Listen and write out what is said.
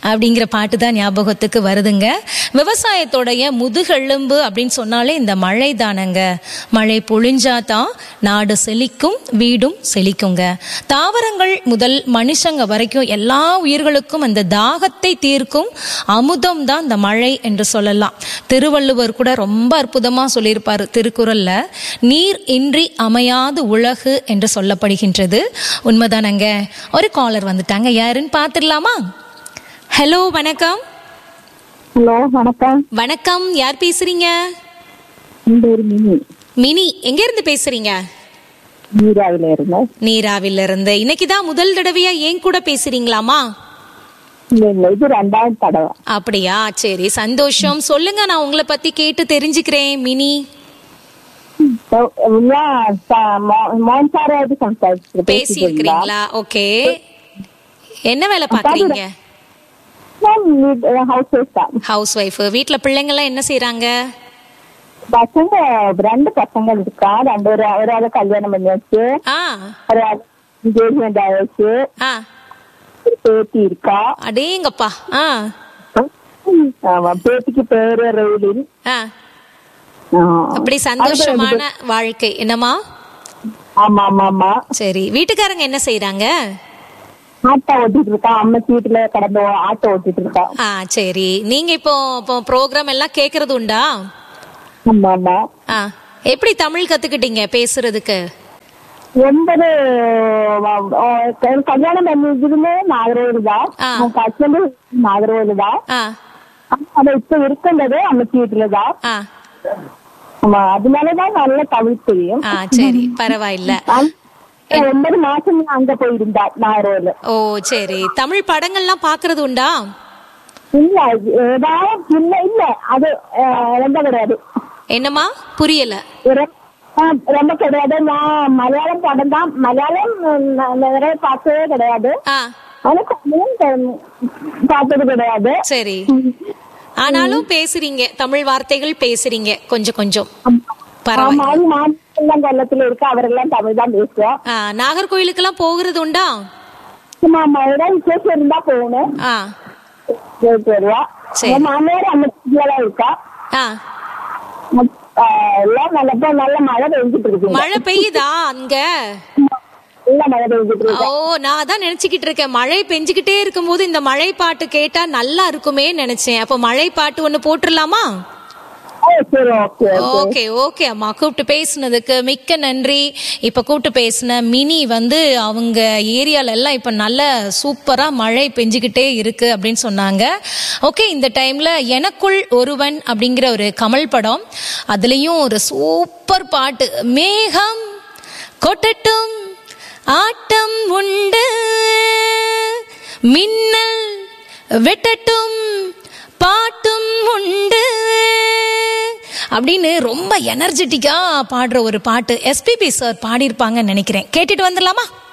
அப்படிங்கிற பாட்டு தான் ஞாபகத்துக்கு வருதுங்க விவசாயத்தோடைய முதுகெலும்பு அப்படின்னு சொன்னாலே இந்த மழை தானங்க மழை பொழிஞ்சாதான் நாடு செழிக்கும் வீடும் செழிக்குங்க தாவரங்கள் முதல் மனுஷங்க வரைக்கும் எல்லா உயிர்களுக்கும் அந்த தாகத்தை தீர்க்கும் அமுதம் தான் இந்த மழை என்று சொல்லலாம் திருவள்ளுவர் கூட ரொம்ப அற்புதமா சொல்லியிருப்பாரு திருக்குறள்ல நீர் இன்றி அமையாது உலகு என்று சொல்லப்படுகின்றது உண்மைதானங்க ஒரு காலர் வந்துட்டாங்க யாருன்னு பார்த்துடலாமா ஹலோ வணக்கம் ஹலோ வணக்கம் வணக்கம் யார் பேசுறீங்க இந்த ஒரு மினி மினி எங்க இருந்து பேசுறீங்க நீராவில இருந்தேன் நீராவில இருந்து இன்னைக்கு தான் முதல் தடவையா ஏன் கூட பேசுறீங்களாமா இல்ல இல்ல இது ரெண்டாவது தடவை அப்படியா சரி சந்தோஷம் சொல்லுங்க நான் உங்களை பத்தி கேட்டு தெரிஞ்சுக்கிறேன் மினி So, எல்லாம் ச- மோ- மோகன் சாராவது சம்சாரிச்சு பேசி இருக்கிறீங்களா ஓகே என்ன வேலை பாக்குறீங்க ஹவுஸ் ஒய்ஃப் தான் ஹவுஸ் ஒய்ஃப் வீட்ல பிள்ளைங்க எல்லாம் என்ன செய்றாங்க பசங்க ரெண்டு பசங்க இருக்கா ரெண்டு ஒரு ஒரு ஆளு கல்யாணம் பண்ணியாச்சு ஆ ஒரு ஆள் என்கேஜ்மெண்ட் ஆயாச்சு ஆ ஒரு பேத்தி இருக்கா அடேங்கப்பா ஆ ஆமா பேத்திக்கு பேரு ரெயிலின் ஆ அப்படி சந்தோஷமான வாழ்க்கை என்னம்மா ஆமா ஆமா ஆமா சரி வீட்டுக்காரங்க என்ன செய்றாங்க ஆட்டோ ஓட்டிட்டு இருக்கா அம்மா வீட்டுல கடந்து ஆட்டோ ஓட்டிட்டு இருக்கா ஆ சரி நீங்க இப்போ இப்போ ப்ரோக்ராம் எல்லாம் கேக்குறது உண்டா ஆமா ஆமா ஆ எப்படி தமிழ் கத்துக்கிட்டீங்க பேசுறதுக்கு ஒன்பது கல்யாணம் பண்ணிருக்குதுமே நாகரோடு தான் ஆ. உன் ஹஸ்பண்ட் நாகரோடு தான் ஆ அது இப்ப இருக்கின்றது அம்மச்சி வீட்டுல தான் ஆ ஆமா அதனாலதான் நல்ல தமிழ் தெரியும் ஆ சரி பரவாயில்ல ஆனா, ஒன்பது மாசம் அங்க போயிருந்தா நாகரோடு ஓ சரி தமிழ் படங்கள்லாம் பாக்குறது உண்டா இல்ல ஏதாவது இல்ல இல்ல அது அஹ், ரொம்ப கிடையாது என்னம்மா புரியல இர- ஆ, ரொம்ப கிடையாது நான் மலையாளம் படம் தான் மலையாளம் ந- நிறைய பார்த்ததே கிடையாது ஆ ஆனா தமிழும் பார்த்தது கிடையாது சரி ஆனாலும் பேசுறீங்க தமிழ் வார்த்தைகள் பேசுறீங்க கொஞ்சம் கொஞ்சம் பரவாயில்ல ஆமா மாநிலம் கொல்லத்துல இருக்கு அவரெல்லாம் தமிழ் தான் பேசுவோம் ஆ நாகர்கோயிலுக்கெல்லாம் போகிறது உண்டா சும்மா மழைதான் விசேஷம் இருந்தா போகணும் ஆ போயிட்டு வருவா சரி. என் மாமியார் அம்மச்சிலாம் இருக்கா ஆ மத்- ஆ, எல்லாம் நல்ல நல்ல மழை பெஞ்சிட்டு இருக்கு மழை பெய்யுதா அங்க நல்ல மழை பெஞ்சிட்டு இருக்கு ஓ நான் அதான் நினைச்சுக்கிட்டு இருக்கேன் மழை பெஞ்சுக்கிட்டே இருக்கும்போது இந்த மழை பாட்டு கேட்டா நல்லா இருக்குமே நினைச்சேன் அப்ப மழை பாட்டு ஒண்ணு போட்டுடலாமா ஓ, சரி ஓகே ஓகே ஓகே அம்மா கூப்பிட்டு பேசுனதுக்கு மிக்க நன்றி இப்ப கூப்பிட்டு பேசின மினி வந்து அவங்க ஏரியால எல்லாம் இப்ப நல்ல சூப்பரா மழை பெஞ்சுக்கிட்டே இருக்கு அப்படின்னு சொன்னாங்க ஓகே இந்த டைம்ல எனக்குள் ஒருவன் அப்படிங்கிற ஒரு கமல் படம் அதுலயும் ஒரு சூப்பர் பாட்டு மேகம் கொட்டட்டும் ஆட்டம் உண்டு மின்னல் வெட்டட்டும் பாட்டும் உண்டு அப்படின்னு ரொம்ப எனர்ஜெட்டிக்கா பாடுற ஒரு பாட்டு எஸ்பிபி சார் பாடியிருப்பாங்கன்னு நினைக்கிறேன் கேட்டுட்டு வந்துடலாமா